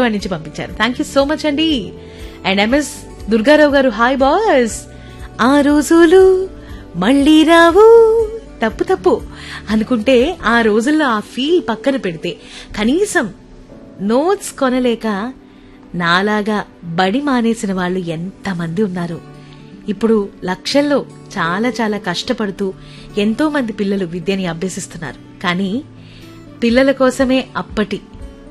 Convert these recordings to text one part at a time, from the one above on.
విజయవాడ నుంచి పంపించారు thank you so much అండి అండ్ ఎంఎస్ దుర్గారావు గారు హాయ్ బాస్ ఆ రోజులు మళ్ళీ రావు తప్పు తప్పు అనుకుంటే ఆ రోజుల్లో ఆ ఫీల్ పక్కన పెడితే కనీసం నోట్స్ కొనలేక నాలాగా బడి మానేసిన వాళ్ళు ఎంతమంది ఉన్నారు ఇప్పుడు లక్షల్లో చాలా చాలా కష్టపడుతూ ఎంతో మంది పిల్లలు విద్యని అభ్యసిస్తున్నారు కానీ పిల్లల కోసమే అప్పటి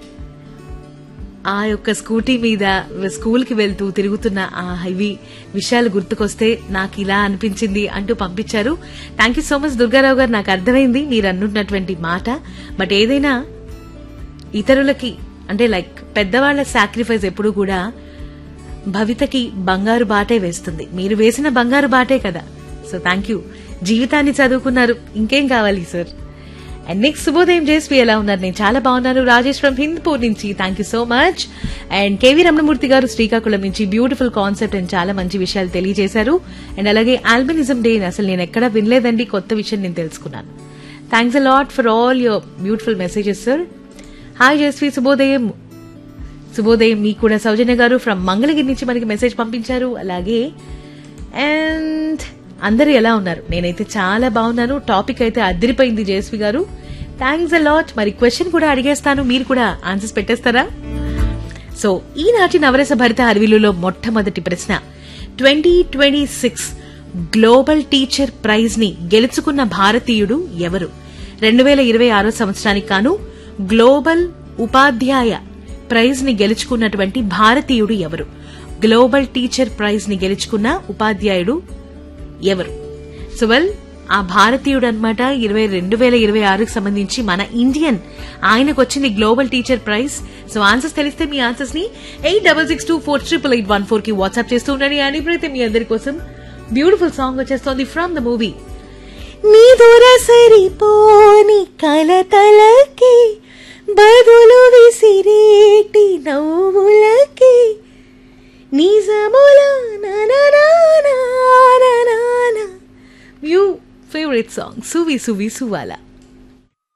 ఆ యొక్క స్కూటీ మీద స్కూల్ కి వెళ్తూ తిరుగుతున్న ఆ హైవీ విషయాలు గుర్తుకొస్తే నాకు ఇలా అనిపించింది అంటూ పంపించారు thank you so much Durgarao గారు నాకు అర్థమైంది మీరు అన్నున్నటువంటి మాట బట్ ఏదైనా ఇతరులకి అంటే లైక్ పెద్దవాళ్ల సాక్రిఫైస్ ఎప్పుడు కూడా భవితకి బంగారు బాటే వేస్తుంది మీరు వేసిన బంగారు బాటే కదా సో థ్యాంక్ యూ జీవితాన్ని చదువుకున్నారు ఇంకేం కావాలి సార్ అండ్ నెక్స్ట్ శుభోదయం జేస్వి ఎలా ఉన్నారు నేను చాలా బాగున్నాను రాజేష్ ఫ్రమ్ హిందూపూర్ నుంచి thank you so much and K V Ramanamurthy గారు శ్రీకాకుళం నుంచి బ్యూటిఫుల్ కాన్సెప్ట్ అండ్ చాలా మంచి విషయాలు తెలియజేశారు అండ్ అలాగే ఆల్బనిజం డే అసలు నేను ఎక్కడా వినలేదండి కొత్త విషయం నేను తెలుసుకున్నాను thanks a lot for all your beautiful messages sir hi Jasvi శుభోదయం శుభోదయం మీకు కూడా సౌజన్య గారు ఫ్రమ్ మంగళగిరి నుంచి మనకి మెసేజ్ పంపించారు అలాగే అండ్ అందరూ ఎలా ఉన్నారు నేనైతే చాలా బాగున్నాను టాపిక్ అయితే అదిరిపోయింది జయస్వి గారు థ్యాంక్స్ అ లాట్ మరి క్వశ్చన్ కూడా అడిగేస్తాను మీరు కూడా ఆన్సర్స్ పెట్టేస్తారా సో ఈనాటి నవరస భరిత అరవిలులో మొట్టమొదటి ప్రశ్న twenty twenty six global teacher prize ని గెలుచుకున్న భారతీయుడు ఎవరు రెండు వేల ఇరవై ఆరో సంవత్సరానికి కాను గ్లోబల్ ఉపాధ్యాయ ప్రైజ్ ని గెలుచుకున్నటువంటి భారతీయుడు ఎవరు గ్లోబల్ టీచర్ ప్రైజ్ ని గెలుచుకున్న ఉపాధ్యాయుడు ఎవరు సో వెల్ ఆ భారతీయుడు అనమాట ఇరవై రెండు వేల ఇరవై ఆరుకి సంబంధించి మన ఇండియన్ ఆయనకు వచ్చింది global teacher prize so answers తెలిస్తే మీ ఆన్సర్స్ ని eight double six two four triple eight one four కి వాట్సాప్ చేస్తూ ఉండండి అండ్ ఇప్పుడైతే మీ అందరి కోసం బ్యూటిఫుల్ సాంగ్ వచ్చేస్తోంది ఫ్రమ్ ద మూవీ నిదుర సరిపోని కలతలకి బదులు విసిరేటి నవ్వులకి నిజముల నననానా యూ ఫేవరెట్ సాంగ్ సువి సువి సువాలా